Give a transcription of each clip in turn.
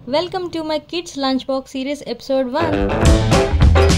Welcome to my kids lunchbox series episode 1.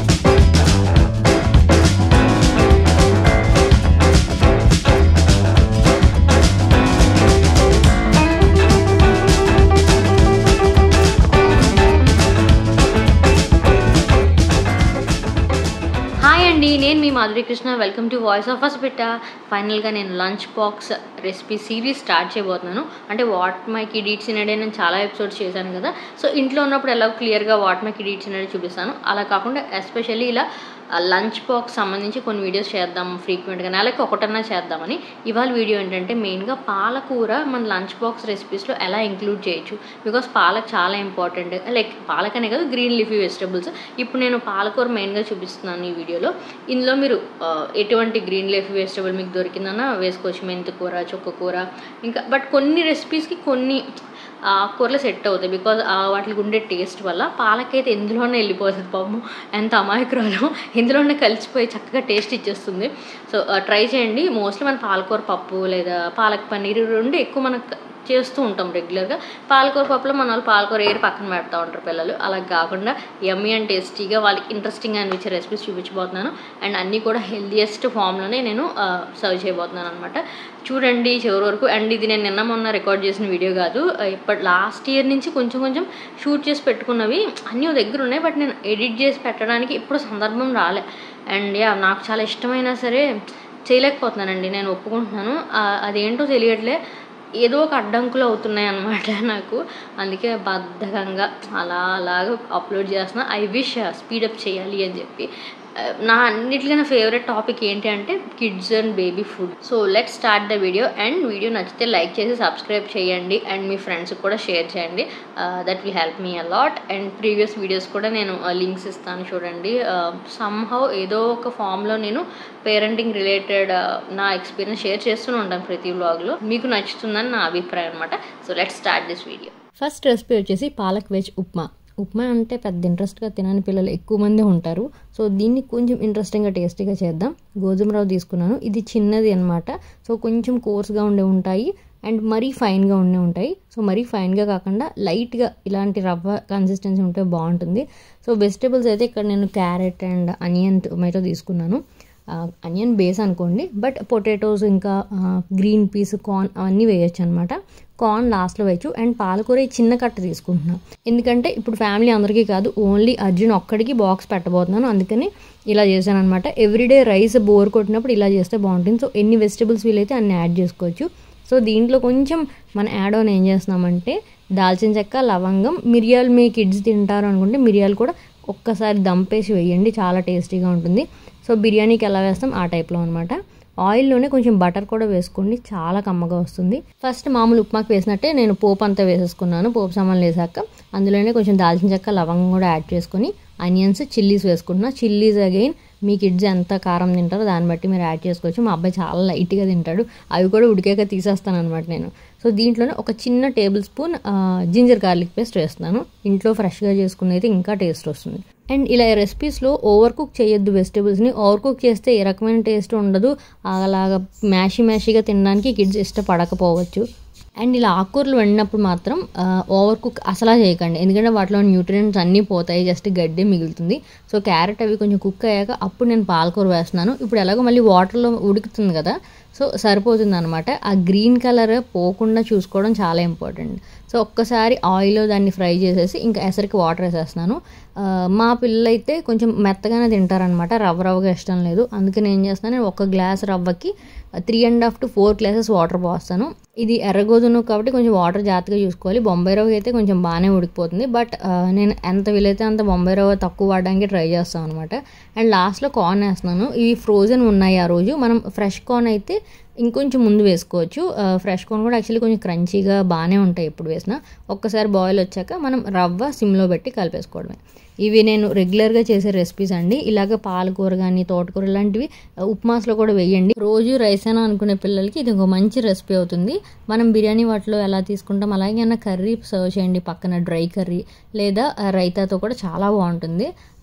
Hi అండి నేను మీ Madhuri Krishna welcome to voice of హాస్పిట ఫైనల్గా నేను lunch box recipe series start చేయబోతున్నాను అంటే వాట్ మై కిడీట్స్ ఇన్ నేను చాలా ఎపిసోడ్స్ చేశాను కదా సో ఇంట్లో ఉన్నప్పుడు ఎలా క్లియర్గా వాట్ మై కిడీట్స్ ఇన్ చూపిస్తాను అలా కాకుండా ఎస్పెషల్లీ ఇలా లంచ్ బాక్స్ సంబంధించి కొన్ని వీడియోస్ చేద్దాం ఫ్రీక్వెంట్గా నెలకి ఒకటన్నా చేద్దామని ఇవాళ వీడియో ఏంటంటే మెయిన్గా పాలకూర మన లంచ్ బాక్స్ రెసిపీస్లో ఎలా ఇంక్లూడ్ చేయొచ్చు బికాస్ పాలక్ చాలా ఇంపార్టెంట్ లైక్ పాలకనే కాదు గ్రీన్ లీఫీ వెజిటబుల్స్ ఇప్పుడు నేను పాలకూర మెయిన్గా చూపిస్తున్నాను ఈ వీడియోలో ఇందులో మీరు ఆ, ఎటువంటి గ్రీన్ లీఫీ వెజిటబుల్ మీకు దొరికిందన్నా వేసుకోవచ్చు మెంతి కూర చుక్క కూర ఇంకా బట్ కొన్ని రెసిపీస్కి కొన్ని ఆ కూరలు సెట్ అవుతాయి బికాజ్ వాటికి ఉండే టేస్ట్ వల్ల పాలకైతే ఎందులోనే వెళ్ళిపోతుంది పాపం ఎంత అమాయకురాలు ఇందులోనే కలిసిపోయి చక్కగా టేస్ట్ ఇచ్చేస్తుంది సో ట్రై చేయండి మోస్ట్లీ మన పాలకూర పప్పు లేదా పాలక్ పన్నీర్ ఈ రెండు ఎక్కువ మనకు చేస్తూ ఉంటాం రెగ్యులర్గా పాలకూర పప్పులో మన వాళ్ళు పాలకూర ఏరి పక్కన పెడతా ఉంటారు పిల్లలు అలా కాకుండా యమ్మీ అండ్ టేస్టీగా వాళ్ళకి ఇంట్రెస్టింగ్ అనిపించే రెసిపీస్ చూపించబోతున్నాను అండ్ అన్నీ కూడా హెల్దియెస్ట్ ఫామ్లోనే నేను సర్వ్ చేయబోతున్నాను అనమాట చూడండి చివరి వరకు అండ్ ఇది నేను నిన్న మొన్న రికార్డ్ చేసిన వీడియో కాదు ఇప్పటి లాస్ట్ ఇయర్ నుంచి కొంచెం కొంచెం షూట్ చేసి పెట్టుకున్నవి అన్నీ ఓ దగ్గర ఉన్నాయి బట్ నేను ఎడిట్ చేసి పెట్టడానికి ఇప్పుడు సందర్భం రాలే అండ్ యా నాకు చాలా ఇష్టమైనా సరే చేయలేకపోతున్నానండి నేను ఒప్పుకుంటున్నాను ఆ, అదేంటో తెలియట్లే ఏదో ఒక అడ్డంకులు అవుతున్నాయి అన్నమాట నాకు అందుకే బద్ధకంగా అలా అలాగ అప్లోడ్ చేస్తున్నా ఐ విష్ స్పీడప్ చేయాలి అని చెప్పి ఆ, నా అన్నిటికన్నా ఫేవరెట్ టాపిక్ ఏంటి అంటే kids and baby food so let start the video and video నచ్చితే లైక్ చేసి సబ్స్క్రైబ్ చేయండి అండ్ మీ ఫ్రెండ్స్కి కూడా షేర్ చేయండి that will help me a lot and previous videos కూడా నేను లింక్స్ ఇస్తాను చూడండి సమ్హౌ ఏదో ఒక ఫామ్లో నేను పేరెంటింగ్ రిలేటెడ్ నా ఎక్స్పీరియన్స్ షేర్ చేస్తూనే ఉంటాను ప్రతి వ్లాగ్లో మీకు నచ్చుతుందని నా అభిప్రాయం అనమాట so let start this video first recipe వచ్చేసి పాలక్ వెజ్ ఉప్మా ఉప్మా అంటే పెద్ద ఇంట్రెస్ట్గా తినని పిల్లలు ఎక్కువ మంది ఉంటారు సో దీన్ని కొంచెం ఇంట్రెస్టింగ్గా టేస్టీగా చేద్దాం గోధుమ రవ్వ తీసుకున్నాను ఇది చిన్నది అనమాట సో కొంచెం కోర్స్గా ఉండే ఉంటాయి అండ్ మరీ ఫైన్గా ఉండే ఉంటాయి సో మరీ ఫైన్గా కాకుండా లైట్గా ఇలాంటి రవ్వ కన్సిస్టెన్సీ ఉంటే బాగుంటుంది సో వెజిటేబుల్స్ అయితే ఇక్కడ నేను క్యారెట్ అండ్ అనియన్ టొమాటో తీసుకున్నాను అనియన్ బేస్ అనుకోండి బట్ పొటాటోస్ ఇంకా గ్రీన్ పీస్ కార్న్ అవన్నీ వేయొచ్చు అనమాట కార్న్ లాస్ట్లో వేయచ్చు అండ్ పాలకూర ఈ చిన్న కట్ట తీసుకుంటున్నాను ఎందుకంటే ఇప్పుడు ఫ్యామిలీ అందరికీ కాదు ఓన్లీ అర్జున్ ఒక్కడికి బాక్స్ పెట్టబోతున్నాను అందుకని ఇలా చేశాను అనమాట ఎవ్రీడే రైస్ బోర్ కొట్టినప్పుడు ఇలా చేస్తే బాగుంటుంది సో ఎన్ని వెజిటబుల్స్ వీలైతే అన్ని యాడ్ చేసుకోవచ్చు సో దీంట్లో కొంచెం మన యాడ్ ఆన్ ఏం చేస్తున్నామంటే దాల్చిన చెక్క లవంగం మిరియాలు మీ కిడ్స్ తింటారు అనుకుంటే మిరియాలు కూడా ఒక్కసారి దంపేసి వేయండి చాలా టేస్టీగా ఉంటుంది సో బిర్యానీకి ఎలా వేస్తాం ఆ టైప్లో అనమాట ఆయిల్లోనే కొంచెం బటర్ కూడా వేసుకోండి చాలా కమ్మగా వస్తుంది ఫస్ట్ మామూలు ఉప్మాకి వేసినట్టే నేను పోపు అంతా వేసేసుకున్నాను పోపు సామాన్లు వేసాక అందులోనే కొంచెం దాల్చిన చెక్క లవంగం కూడా యాడ్ చేసుకొని ఆనియన్స్ చిల్లీస్ వేసుకుంటున్నా చిల్లీస్ అగైన్ మీ కిడ్స్ ఎంత కారం తింటారో దాన్ని బట్టి మీరు యాడ్ చేసుకోవచ్చు మా అబ్బాయి చాలా లైట్గా తింటాడు అవి కూడా ఉడికాక తీసేస్తాను అనమాట నేను సో దీంట్లోనే ఒక చిన్న tablespoon ginger garlic paste వేస్తున్నాను ఇంట్లో ఫ్రెష్గా చేసుకునేది ఇంకా టేస్ట్ వస్తుంది అండ్ ఇలా రెసిపీస్లో ఓవర్ కుక్ చేయొద్దు వెజిటేబుల్స్ని ఓవర్ కుక్ చేస్తే ఏ రకమైన టేస్ట్ ఉండదు అలాగా మ్యాషీ మ్యాషీగా తినడానికి కిడ్స్ ఇష్టపడకపోవచ్చు అండ్ ఇలా ఆకుకూరలు వండినప్పుడు మాత్రం ఓవర్ కుక్ అసలా చేయకండి ఎందుకంటే వాటిలో న్యూట్రియంట్స్ అన్నీ పోతాయి జస్ట్ గడ్డి మిగులుతుంది సో క్యారెట్ అవి కొంచెం కుక్ అయ్యాక అప్పుడు నేను పాలకూర వేస్తున్నాను ఇప్పుడు ఎలాగో మళ్ళీ వాటర్లో ఉడుకుతుంది కదా సో సరిపోతుంది అనమాట ఆ గ్రీన్ కలర్ పోకుండా చూసుకోవడం చాలా ఇంపార్టెంట్ సో ఒక్కసారి ఆయిల్లో దాన్ని ఫ్రై చేసేసి ఇంకా ఎసరికి వాటర్ వేసేస్తున్నాను ఆ, మా పిల్లలైతే కొంచెం మెత్తగానే తింటారనమాట రవ్వ రవ్వగా ఇష్టం లేదు అందుకని ఏం చేస్తాను నేను ఒక గ్లాస్ రవ్వకి three and half to four glasses water పోస్తాను ఇది ఎర్రగోధుమ కాబట్టి కొంచెం వాటర్ జాగ్రత్తగా చూసుకోవాలి బొంబాయి రవ్వ అయితే కొంచెం బాగానే ఉడికిపోతుంది బట్ ఆ, నేను ఎంత వీలైతే అంత బొంబాయి రవ్వ తక్కువ వాడడానికి ట్రై చేస్తాను అనమాట అండ్ లాస్ట్లో కార్న్ వేస్తున్నాను ఇవి ఫ్రోజన్ ఉన్నాయి ఆ రోజు మనం ఫ్రెష్ కార్న్ అయితే ఇంకొంచెం ముందు వేసుకోవచ్చు ఫ్రెష్ కార్న్ కూడా యాక్చువల్లీ కొంచెం క్రంచీగా బాగానే ఉంటాయి ఎప్పుడు వేసినా ఒక్కసారి బాయిల్ వచ్చాక మనం రవ్వ సిమ్లో పెట్టి కలిపేసుకోవడమే ఇవి నేను రెగ్యులర్గా చేసే రెసిపీస్ అండి ఇలాగ పాలకూర కానీ తోటకూర ఇలాంటివి ఉప్మాస్లో కూడా వేయండి రోజు రైస్ అయినా అనుకునే పిల్లలకి ఇది ఒక మంచి రెసిపీ అవుతుంది మనం బిర్యానీ వాటిలో ఎలా తీసుకుంటాం అలాగే అన్న కర్రీ సర్వ్ చేయండి పక్కన డ్రై కర్రీ లేదా రైతాతో కూడా చాలా బాగుంటుంది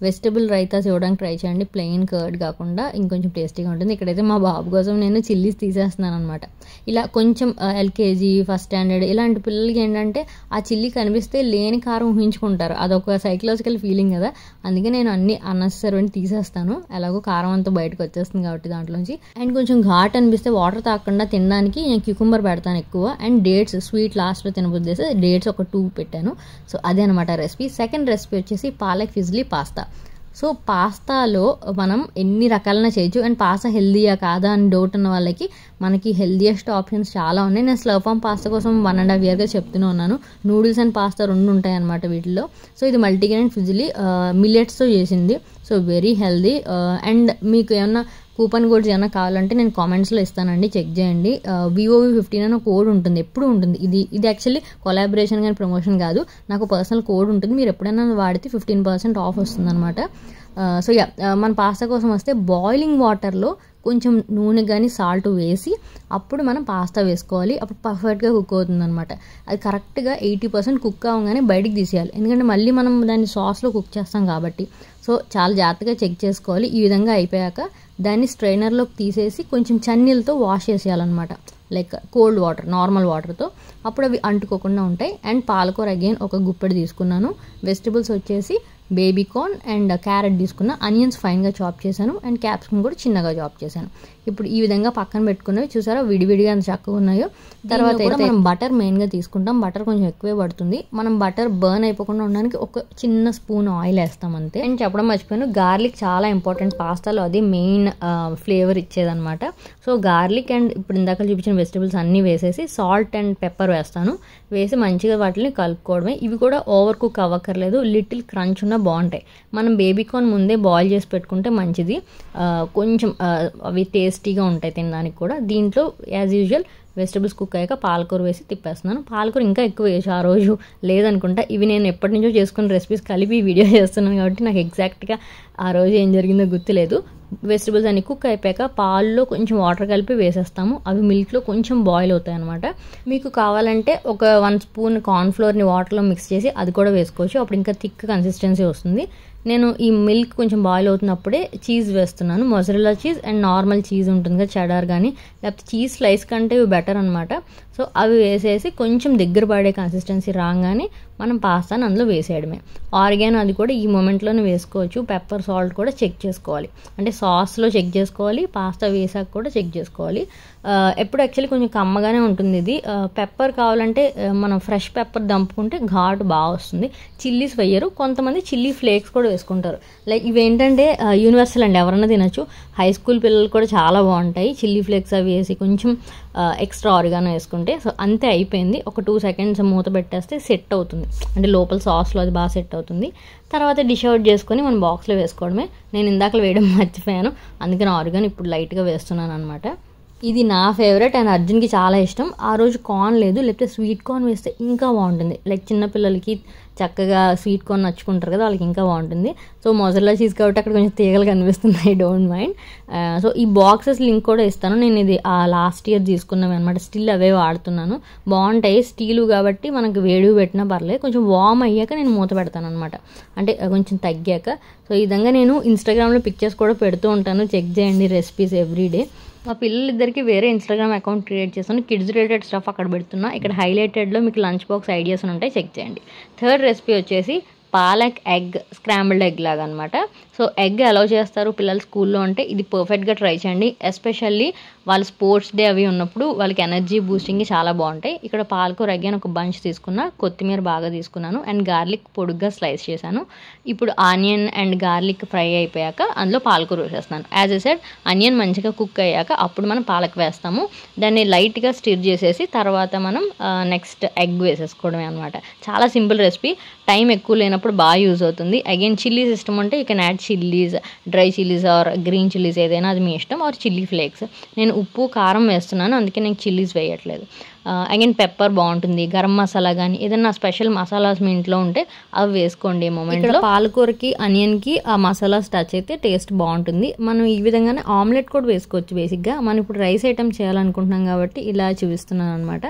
వెజిటబుల్ రైతాస్ ఇవ్వడానికి ట్రై చేయండి ప్లెయిన్ కర్డ్ కాకుండా ఇంకొంచెం టేస్టీగా ఉంటుంది ఇక్కడైతే మా బాబు కోసం నేను చిల్లీస్ తీసేస్తున్నాను అనమాట ఇలా కొంచెం ఎల్కేజీ ఫస్ట్ స్టాండర్డ్ ఇలాంటి పిల్లలకి ఏంటంటే ఆ చిల్లీ కనిపిస్తే లేని కారం ఊహించుకుంటారు అదొక సైకలాజికల్ ఫీలింగ్ కదా అందుకే నేను అన్ని అన్నెసరీ అని తీసేస్తాను ఎలాగో కారం అంతా బయటకు వచ్చేస్తుంది కాబట్టి దాంట్లోంచి అండ్ కొంచెం ఘాట్ అనిపిస్తే వాటర్ తాగకుండా తినడానికి నేను క్యూకుంబర్ పెడతాను ఎక్కువ అండ్ డేట్స్ స్వీట్ లాస్ట్లో తినబుద్దేసి డేట్స్ ఒక టూ పెట్టాను సో అదే అనమాట రెసిపీ సెకండ్ రెసిపీ వచ్చేసి పాలక్ ఫిజ్లీ పాస్తా సో పాస్తాలో మనం ఎన్ని రకాలైన చేయొచ్చు అండ్ పాస్తా హెల్దీయా కాదా అని డౌట్ ఉన్న వాళ్ళకి మనకి హెల్దీయెస్ట్ ఆప్షన్స్ చాలా ఉన్నాయి నేను స్లవ్ ఫామ్ పాస్తా కోసం వన్ అండ్ హాఫ్ ఇయర్గా చెప్తూనే ఉన్నాను నూడిల్స్ అండ్ పాస్తా రెండు ఉంటాయి అనమాట వీటిలో సో ఇది మల్టీగ్రెయిన్ ఫిజిలీ మిల్లెట్స్తో చేసింది సో వెరీ హెల్దీ అండ్ మీకు ఏమన్నా కూపన్ కోడ్స్ ఏమైనా కావాలంటే నేను కామెంట్స్లో ఇస్తానండి చెక్ చేయండి వివోవి ఫిఫ్టీన్ అని కోడ్ ఉంటుంది ఎప్పుడు ఉంటుంది ఇది ఇది యాక్చువల్లీ కొలాబరేషన్ కానీ ప్రమోషన్ కాదు నాకు పర్సనల్ కోడ్ ఉంటుంది మీరు ఎప్పుడైనా వాడితే ఫిఫ్టీన్ పర్సెంట్ ఆఫ్ వస్తుంది అనమాట సో యా మన పాస్తా కోసం వస్తే బాయిలింగ్ వాటర్లో కొంచెం నూనె కానీ సాల్ట్ వేసి అప్పుడు మనం పాస్తా వేసుకోవాలి అప్పుడు పర్ఫెక్ట్గా కుక్ అవుతుంది అనమాట అది కరెక్ట్గా ఎయిటీ పర్సెంట్ కుక్ అవ్వగానే బయటికి తీసేయాలి ఎందుకంటే మళ్ళీ మనం దాన్ని సాస్లో కుక్ చేస్తాం కాబట్టి సో చాలా జాగ్రత్తగా చెక్ చేసుకోవాలి ఈ విధంగా అయిపోయాక దాన్ని స్ట్రైనర్లోకి తీసేసి కొంచెం చన్నీలతో వాష్ చేసేయాలన్నమాట లైక్ కోల్డ్ వాటర్ నార్మల్ వాటర్తో అప్పుడు అవి అంటుకోకుండా ఉంటాయి అండ్ పాలకూర అగైన్ ఒక గుప్పెడు తీసుకున్నాను వెజిటబుల్స్ వచ్చేసి బేబీ కార్న్ అండ్ క్యారెట్ తీసుకున్న అనియన్స్ ఫైన్గా చాప్ చేశాను అండ్ క్యాప్సికమ్ కూడా చిన్నగా చాప్ చేశాను ఇప్పుడు ఈ విధంగా పక్కన పెట్టుకున్నవి చూసారా విడివిడిగా అంత చక్కగా ఉన్నాయో తర్వాత అయితే మనం బటర్ మెయిన్గా తీసుకుంటాం బటర్ కొంచెం ఎక్కువే పడుతుంది మనం బటర్ బర్న్ అయిపోకుండా ఉండడానికి ఒక చిన్న స్పూన్ ఆయిల్ వేస్తాం అంతే అండ్ చెప్పడం మర్చిపోయాను గార్లిక్ చాలా ఇంపార్టెంట్ పాస్తాలో అది మెయిన్ ఫ్లేవర్ ఇచ్చేదనమాట సో గార్లిక్ అండ్ ఇప్పుడు ఇందాక చూపించిన వెజిటబుల్స్ అన్నీ వేసేసి సాల్ట్ అండ్ పెప్పర్ వేస్తాను వేసి మంచిగా వాటిని కలుపుకోవడమే ఇవి కూడా ఓవర్ కుక్ అవ్వక్కర్లేదు లిటిల్ క్రంచ్ ఉన్న బాగుంటాయి మనం బేబీ కార్న్ ముందే బాయిల్ చేసి పెట్టుకుంటే మంచిది కొంచెం అవి టేస్టీగా ఉంటాయి తినడానికి కూడా దీంట్లో యాజ్ యూజువల్ వెజిటబుల్స్ కుక్ అయ్యాక పాలకూర వేసి తిప్పేస్తున్నాను పాలకూర ఇంకా ఎక్కువ వేసి ఆ రోజు లేదనుకుంటా ఇవి నేను ఎప్పటి నుంచో చేసుకున్న రెసిపీస్ కలిపి వీడియో చేస్తున్నాను కాబట్టి నాకు ఎగ్జాక్ట్గా ఆ రోజు ఏం జరిగిందో గుర్తులేదు వెజిటబుల్స్ అన్ని కుక్ అయిపోయాక పాల్లో కొంచెం వాటర్ కలిపి వేసేస్తాము అవి మిల్క్లో కొంచెం బాయిల్ అవుతాయి అనమాట మీకు కావాలంటే ఒక వన్ స్పూన్ కార్న్ఫ్లోర్ని వాటర్లో మిక్స్ చేసి అది కూడా వేసుకోవచ్చు అప్పుడు ఇంకా థిక్ కన్సిస్టెన్సీ వస్తుంది నేను ఈ మిల్క్ కొంచెం బాయిల్ అవుతున్నప్పుడే చీజ్ వేస్తున్నాను mozzarella cheese and normal cheese ఉంటుంది కదా చెడార్ కానీ లేకపోతే చీజ్ స్లైస్ కంటే ఇవి బెటర్ అనమాట సో అవి వేసేసి కొంచెం దగ్గర పడే కన్సిస్టెన్సీ రాగానే మనం పాస్తాను అందులో వేసేయడమే ఆర్గాన్ అది కూడా ఈ మూమెంట్లోనే వేసుకోవచ్చు పెప్పర్ సాల్ట్ కూడా చెక్ చేసుకోవాలి అంటే సాస్లో చెక్ చేసుకోవాలి పాస్తా వేసాక కూడా చెక్ చేసుకోవాలి ఎప్పుడు యాక్చువల్లీ కొంచెం కమ్మగానే ఉంటుంది ఇది పెప్పర్ కావాలంటే మనం ఫ్రెష్ పెప్పర్ దంపుకుంటే ఘాటు బాగా వస్తుంది చిల్లీస్ వేయరు కొంతమంది చిల్లీ ఫ్లేక్స్ కూడా వేసుకుంటారు లైక్ ఇవేంటంటే యూనివర్సల్ అండి ఎవరన్నా తినచ్చు హై స్కూల్ పిల్లలు కూడా చాలా బాగుంటాయి చిల్లీ ఫ్లేక్స్ అవి వేసి కొంచెం ఎక్స్ట్రా ఆర్గానో వేసుకుంటే సో అంతే అయిపోయింది ఒక టూ సెకండ్స్ మూత పెట్టేస్తే సెట్ అవుతుంది అంటే లోపల సాస్లో అది బాగా సెట్ అవుతుంది తర్వాత డిష్ అవుట్ చేసుకొని మనం బాక్స్లో వేసుకోవడమే నేను ఇందాక వేయడం మర్చిపోయాను అందుకని ఆర్గాన్ ఇప్పుడు లైట్గా వేస్తున్నాను అనమాట ఇది నా ఫేవరెట్ అండ్ అర్జున్కి చాలా ఇష్టం ఆ రోజు కార్న్ లేదు లేకపోతే స్వీట్ కార్న్ వేస్తే ఇంకా బాగుంటుంది లైక్ చిన్నపిల్లలకి చక్కగా స్వీట్ కార్న్ నచ్చుకుంటారు కదా వాళ్ళకి ఇంకా బాగుంటుంది సో మొజల్లా చీజ్ కాబట్టి అక్కడ కొంచెం తీగలు కనిపిస్తున్నాయి డోంట్ మైండ్ సో ఈ బాక్సెస్ లింక్ కూడా ఇస్తాను నేను ఇది ఆ లాస్ట్ ఇయర్ తీసుకున్నాను అనమాట స్టిల్ అవే వాడుతున్నాను బాగుంటాయి స్టీలు కాబట్టి మనకు వేడి పెట్టినా పర్లేదు కొంచెం వామ్ అయ్యాక నేను మూత పెడతాను అనమాట అంటే కొంచెం తగ్గాక సో ఈ విధంగా నేను ఇన్స్టాగ్రామ్లో పిక్చర్స్ కూడా పెడుతూ ఉంటాను చెక్ చేయండి రెసిపీస్ ఎవ్రీడే మా పిల్లలిద్దరికి వేరే ఇన్స్టాగ్రామ్ అకౌంట్ క్రియేట్ చేస్తాను కిడ్స్ రిలేటెడ్ స్టఫ్ అక్కడ పెడుతున్నా ఇక్కడ హైలైటెడ్లో మీకు లంచ్ బాక్స్ ఐడియాస్ ఉంటాయి చెక్ చేయండి థర్డ్ రెసిపీ వచ్చేసి పాలక్ ఎగ్ స్క్రాంబుల్డ్ ఎగ్ లాగా అనమాట సో ఎగ్ అలౌ చేస్తారు పిల్లలు స్కూల్లో అంటే ఇది పర్ఫెక్ట్గా ట్రై చేయండి ఎస్పెషల్లీ వాళ్ళ స్పోర్ట్స్ డే అవి ఉన్నప్పుడు వాళ్ళకి ఎనర్జీ బూస్టింగ్ చాలా బాగుంటాయి ఇక్కడ పాలకూర ఎగ్ అని ఒక బంచ్ తీసుకున్నా కొత్తిమీర బాగా తీసుకున్నాను అండ్ గార్లిక్ పొడుగ్గా స్లైస్ చేశాను ఇప్పుడు ఆనియన్ అండ్ గార్లిక్ ఫ్రై అయిపోయాక అందులో పాలకూర వేసేస్తాను యాజ్ ఎ సెడ్ ఆనియన్ మంచిగా కుక్ అయ్యాక అప్పుడు మనం పాలక్ వేస్తాము దాన్ని లైట్గా స్టిర్ చేసేసి తర్వాత మనం నెక్స్ట్ ఎగ్ వేసేసుకోవడమే అనమాట చాలా సింపుల్ రెసిపీ టైం ఎక్కువ లేనప్పుడు బాగా యూజ్ అవుతుంది అగైన్ చిల్లీస్ ఇష్టం అంటే you can add chillies dry chillies or green chillies ఏదైనా అది మీ ఇష్టం ఆర్ చిల్లీ ఫ్లేక్స్ నేను ఉప్పు కారం వేస్తున్నాను అందుకే నేను చిల్లీస్ వేయట్లేదు అగైన్ పెప్పర్ బాగుంటుంది గరం మసాలా కానీ ఏదైనా స్పెషల్ మసాలాస్ మీ ఇంట్లో ఉంటే అవి వేసుకోండి మూమెంట్లో పాలకూరకి అనియన్కి ఆ మసాలాస్ టచ్ అయితే టేస్ట్ బాగుంటుంది మనం ఈ విధంగానే ఆమ్లెట్ కూడా వేసుకోవచ్చు బేసిక్గా మనం ఇప్పుడు రైస్ ఐటమ్ చేయాలనుకుంటున్నాం కాబట్టి ఇలా చూపిస్తున్నాను అనమాట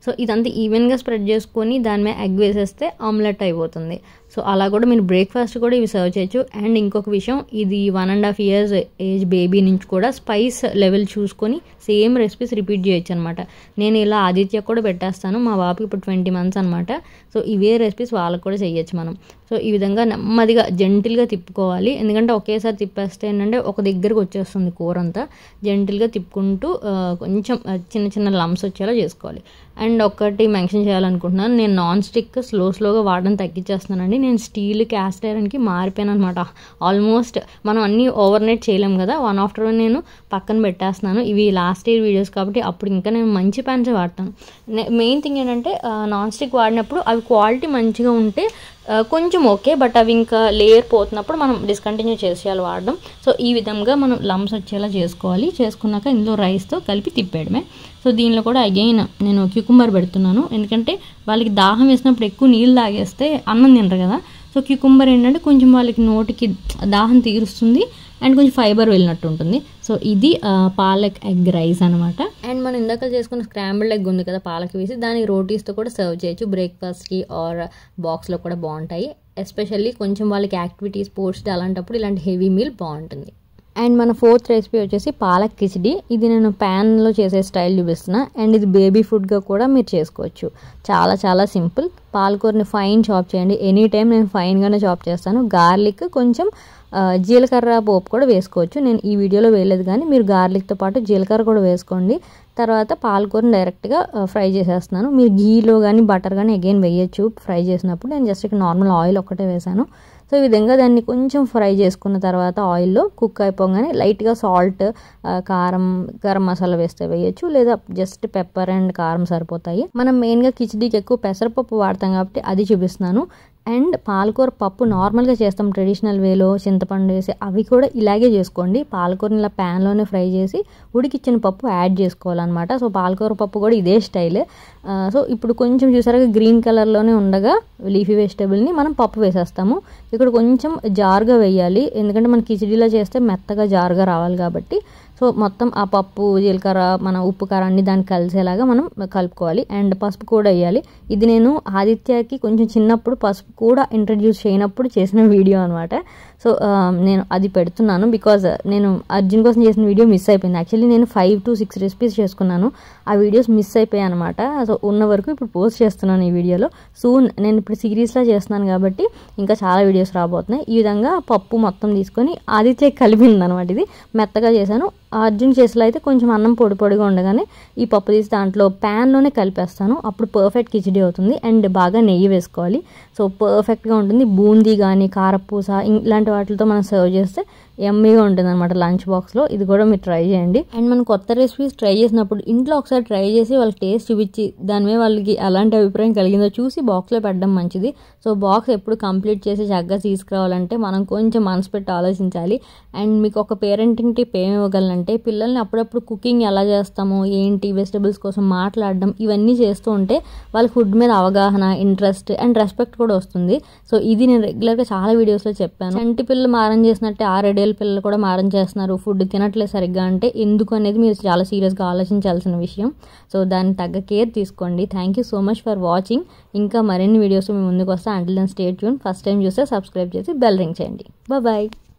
సో ఇదంతా ఈవెన్గా స్ప్రెడ్ చేసుకొని దాని మీద ఎగ్ వేసేస్తే ఆమ్లెట్ అయిపోతుంది సో అలా కూడా మీరు బ్రేక్ఫాస్ట్ కూడా ఇవి సర్వ్ చేయొచ్చు అండ్ ఇంకొక విషయం ఇది one and half years age baby నుంచి కూడా స్పైస్ లెవెల్ చూసుకొని సేమ్ రెసిపీస్ రిపీట్ చేయొచ్చు అనమాట నేను ఇలా ఆదిత్య కూడా పెట్టేస్తాను మా బాబుకి ఇప్పుడు ట్వంటీ మంత్స్ అనమాట సో ఇవే రెసిపీస్ వాళ్ళకి కూడా చేయొచ్చు మనం సో ఈ విధంగా నెమ్మదిగా జెంటిల్గా తిప్పుకోవాలి ఎందుకంటే ఒకేసారి తిప్పేస్తే ఏంటంటే ఒక దగ్గరకు వచ్చేస్తుంది కూర అంతా జెంటిల్గా తిప్పుకుంటూ ఆ, కొంచెం ఆ, చిన్న చిన్న లమ్స్ వచ్చేలా చేసుకోవాలి అండ్ ఒక్కటి మెన్షన్ చేయాలనుకుంటున్నాను నేను నాన్ స్టిక్ స్లో స్లోగా వాడడం తగ్గించేస్తున్నానండి నేను స్టీల్ క్యాస్ట్ ఐరన్కి మారిపోయాను అనమాట ఆల్మోస్ట్ మనం అన్నీ ఓవర్ నైట్ చేయలేం కదా వన్ ఆఫ్టర్ వన్ నేను పక్కన పెట్టేస్తున్నాను ఇవి లాస్ట్ ఇయర్ వీడియోస్ కాబట్టి అప్పుడు ఇంకా నేను మంచి ప్యాన్సే వాడతాను మెయిన్ థింగ్ ఏంటంటే నాన్ స్టిక్ వాడినప్పుడు అవి క్వాలిటీ మంచిగా ఉంటే ఆ, కొంచెం ఓకే బట్ అవి ఇంకా లేయర్ పోతున్నప్పుడు మనం డిస్కంటిన్యూ చేసేయాలి వాడడం సో ఈ విధంగా మనం లమ్స్ వచ్చేలా చేసుకోవాలి చేసుకున్నాక ఇందులో రైస్తో కలిపి తిప్పేయడమే సో దీనిలో కూడా అగైన్ నేను క్యూకుంబర్ పెడుతున్నాను ఎందుకంటే వాళ్ళకి దాహం వేసినప్పుడు ఎక్కువ నీళ్ళు తాగేస్తే అన్నం తినరు కదా సో క్యూకుంబర్ ఏంటంటే కొంచెం వాళ్ళకి నోటికి దాహం తీరుస్తుంది అండ్ కొంచెం ఫైబర్ వెళ్ళినట్టు ఉంటుంది సో ఇది ఆ, పాలక్ ఎగ్ రైస్ అనమాట అండ్ మనం ఇందాక చేసుకున్న స్క్రాంబుల్డ్ ఎగ్ ఉంది కదా పాలక్ వేసి దానికి రోటీస్తో కూడా సర్వ్ చేయొచ్చు బ్రేక్ఫాస్ట్కి ఆర్ బాక్స్లో కూడా బాగుంటాయి ఎస్పెషల్లీ కొంచెం వాళ్ళకి యాక్టివిటీ స్పోర్ట్స్ అలాంటప్పుడు ఇలాంటి హెవీ మీల్ బాగుంటుంది అండ్ మన ఫోర్త్ రెసిపీ వచ్చేసి పాలక్ కిచిడి ఇది నేను ప్యాన్లో చేసే స్టైల్ చూపిస్తున్నా అండ్ ఇది బేబీ ఫుడ్గా కూడా మీరు చేసుకోవచ్చు చాలా చాలా సింపుల్ పాలకూరని ఫైన్ చాప్ చేయండి ఎనీ టైం నేను ఫైన్గానే చాప్ చేస్తాను గార్లిక్ కొంచెం ఆ, జీలకర్ర పోపు కూడా వేసుకోవచ్చు నేను ఈ వీడియోలో వేయలేదు కానీ మీరు గార్లిక్తో పాటు జీలకర్ర కూడా వేసుకోండి తర్వాత పాలకూరని డైరెక్ట్గా ఫ్రై చేసేస్తున్నాను మీరు ఘీలో కానీ బటర్ కానీ అగైన్ వేయచ్చు ఫ్రై చేసినప్పుడు నేను జస్ట్ ఇక నార్మల్ ఆయిల్ ఒక్కటే వేసాను సో ఈ విధంగా దాన్ని కొంచెం ఫ్రై చేసుకున్న తర్వాత ఆయిల్లో కుక్ అయిపోగానే లైట్గా సాల్ట్ కారం గరం మసాలా వేస్తే వేయచ్చు లేదా జస్ట్ పెప్పర్ అండ్ కారం సరిపోతాయి మనం మెయిన్గా కిచడీకి ఎక్కువ పెసరపప్పు వాడతాం కాబట్టి అది చూపిస్తున్నాను అండ్ పాలకూర పప్పు నార్మల్గా చేస్తాం ట్రెడిషనల్ వేలో చింతపండు వేసి అవి కూడా ఇలాగే చేసుకోండి పాలకూరని ఇలా ప్యాన్లోనే ఫ్రై చేసి ఉడికిచ్చిన పప్పు యాడ్ చేసుకోవాలన్నమాట సో పాలకూర పప్పు కూడా ఇదే స్టైల్ సో ఇప్పుడు కొంచెం చూసారా గ్రీన్ కలర్లోనే ఉండగా లీఫీ వెజిటేబుల్ని మనం పప్పు వేసేస్తాము ఇక్కడ కొంచెం జారుగా వేయాలి ఎందుకంటే మన కిచిడీలో చేస్తే మెత్తగా జారుగా రావాలి కాబట్టి సో మొత్తం ఆ పప్పు జీలకర్ర మన ఉప్పు కారం అన్ని దానికి కలిసేలాగా మనం కలుపుకోవాలి అండ్ పసుపు కూడా వేయాలి ఇది నేను ఆదిత్యకి కొంచెం చిన్నప్పుడు పసుపు కూడా ఇంట్రడ్యూస్ చేయనప్పుడు చేసిన వీడియో అనమాట సో నేను అది పెడుతున్నాను బికాజ్ నేను అర్జున్ కోసం చేసిన వీడియో మిస్ అయిపోయింది యాక్చువల్లీ నేను ఫైవ్ టు సిక్స్ రెసిపీస్ చేసుకున్నాను ఆ వీడియోస్ మిస్ అయిపోయాయి అనమాట సో ఉన్న వరకు ఇప్పుడు పోస్ట్ చేస్తున్నాను ఈ వీడియోలో సూన్ నేను ఇప్పుడు సిరీస్లో చేస్తున్నాను కాబట్టి ఇంకా చాలా వీడియోస్ రాబోతున్నాయి ఈ విధంగా పప్పు మొత్తం తీసుకొని ఆదిత్య కలిపింది అనమాట ఇది మెత్తగా చేశాను అర్జున్ చేసేలో అయితే కొంచెం అన్నం పొడి పొడిగా ఉండగానే ఈ పప్పు తీసి దాంట్లో ప్యాన్లోనే కలిపేస్తాను అప్పుడు పర్ఫెక్ట్ కిచిడి అవుతుంది అండ్ బాగా నెయ్యి వేసుకోవాలి సో పర్ఫెక్ట్గా ఉంటుంది బూందీ కానీ కారపూస ఇం- ఇలాంటి వాటితో మనం సర్వ్ చేస్తే ఎమ్మీగా ఉంటుంది అనమాట లంచ్ బాక్స్లో ఇది కూడా మీరు ట్రై చేయండి అండ్ మనం కొత్త రెసిపీస్ ట్రై చేసినప్పుడు ఇంట్లో ఒకసారి ట్రై చేసి వాళ్ళకి టేస్ట్ చూపించి దాని మీద వాళ్ళకి ఎలాంటి అభిప్రాయం కలిగిందో చూసి బాక్స్లో పెట్టడం మంచిది సో బాక్స్ ఎప్పుడు కంప్లీట్ చేసి చక్కగా తీసుకురావాలంటే మనం కొంచెం మనసు పెట్టి ఆలోచించాలి అండ్ మీకు ఒక పేరెంటింగ్ టిప్ ఏమి ఇవ్వగలనంటే పిల్లల్ని అప్పుడప్పుడు కుకింగ్ ఎలా చేస్తాము ఏంటి వెజిటబుల్స్ కోసం మాట్లాడడం ఇవన్నీ చేస్తూ ఉంటే వాళ్ళ ఫుడ్ మీద అవగాహన ఇంట్రెస్ట్ అండ్ రెస్పెక్ట్ కూడా వస్తుంది సో ఇది నేను రెగ్యులర్గా చాలా వీడియోస్లో చెప్పాను చంటి పిల్లలు మారం చేసినట్టే ఆరేడేళ్ళ పిల్లలు కూడా మారం చేస్తున్నారు ఫుడ్ తినట్లేదు సరిగ్గా అంటే ఎందుకు అనేది మీరు చాలా సీరియస్గా ఆలోచించాల్సిన విషయం సో దానికి తగ్గ కేర్ తీసుకోండి thank you so much for watching ఇంకా మరిన్ని వీడియోస్ మీ ముందుకు వస్తే until then stay tuned first time చూస్తే సబ్స్క్రైబ్ చేసి బెల్ రింగ్ చేయండి బాయ్